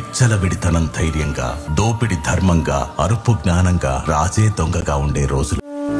విచ్చలవిడితనం ధైర్యంగా దోపిడి ధర్మంగా అరుపు జ్ఞానంగా రాజే దొంగగా ఉండే రోజులు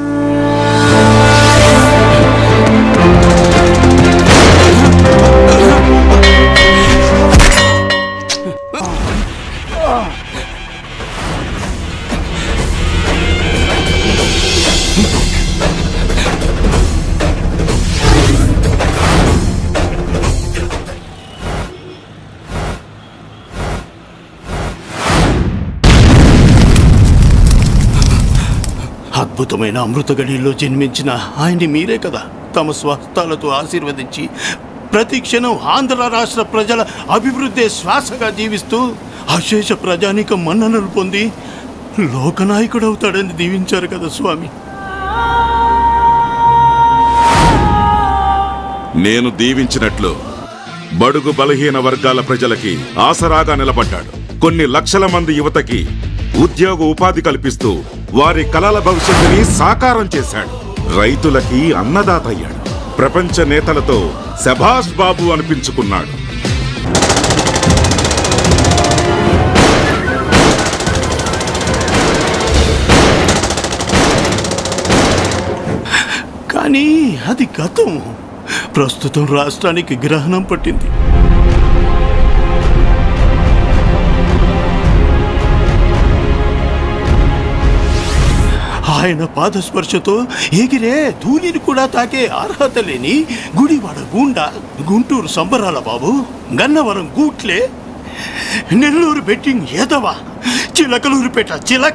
అద్భుతమైన అమృతగడిలో జన్మించిన ఆయన్ని మీరే కదా తమ స్వస్థాలతో ఆశీర్వదించి ప్రతి క్షణం ఆంధ్ర రాష్ట్ర ప్రజల అభివృద్ధి శ్వాసగా జీవిస్తూ అశేష ప్రజానిక మన్ననలు పొంది లోకనాయకుడవుతాడని దీవించారు కదా స్వామి నేను దీవించినట్లు బడుగు బలహీన వర్గాల ప్రజలకి ఆసరాగా నిలబడ్డాడు కొన్ని లక్షల మంది యువతకి ఉద్యోగ ఉపాధి కల్పిస్తూ వారి కలల భవిష్యత్తుని సాకారం చేశాడు రైతులకి అన్నదాత అయ్యాడు ప్రపంచ నేతలతో శభాష్ బాబు అనిపించుకున్నాడు కానీ అది గతం ప్రస్తుతం రాష్ట్రానికి గ్రహణం పట్టింది ఆయన పాదస్పర్శతో ఎగిరే ధూళిని కూడా తాకే అర్హత లేని గుడివాడ గూండా గుంటూరు సంబరాల బాబు గన్నవరం గూట్లే నెల్లూరు బెట్టింగ్ ఏదవ చిలకలూరుపేట చిలక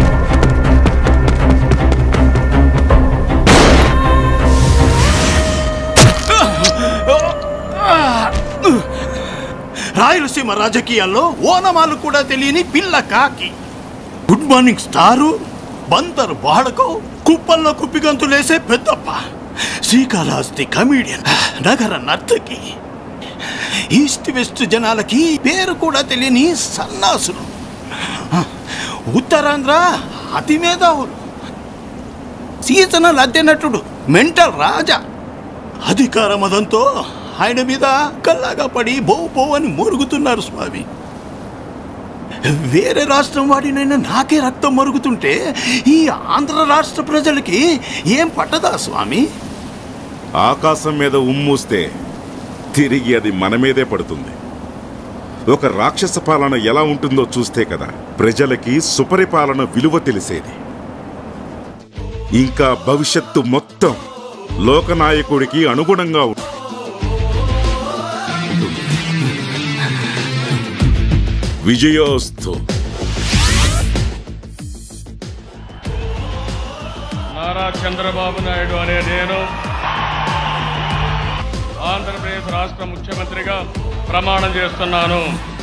రాయలసీమ రాజకీయాల్లో ఓనమాలు కూడా తెలియని పిల్ల కాకి గుడ్ మార్నింగ్ స్టారు బందర్ బాడకో కుప్పల్లో కుప్పిగంతులేసే పెద్దప్ప శ్రీకాళహస్తి కమీడియన్ నగర నర్తకి ఈస్ట్ వెస్ట్ జనాలకి పేరు కూడా తెలియని సన్నాసులు ఉత్తరాంధ్ర అతి మేధావులు సీజనల్ అద్దెనటుడు మెంటల్ రాజా అధికార మదంతో ఆయన మీద కల్లాగా పడి బో బో అని మురుగుతున్నారు స్వామి వేరే రాష్ట్రం వాడినైనా నాకే రక్తం మరుగుతుంటే ఈ ఆంధ్ర రాష్ట్ర ప్రజలకి ఏం పట్టదా స్వామి ఆకాశం మీద ఉమ్మూస్తే తిరిగి అది మన మీదే పడుతుంది ఒక రాక్షస పాలన ఎలా ఉంటుందో చూస్తే కదా ప్రజలకి సుపరిపాలన విలువ తెలిసేది ఇంకా భవిష్యత్తు మొత్తం లోకనాయకుడికి అనుగుణంగా ఉంటుంది విజయోస్తు నారా చంద్రబాబు నాయుడు అనే నేను ఆంధ్రప్రదేశ్ రాష్ట్ర ముఖ్యమంత్రిగా ప్రమాణం చేస్తున్నాను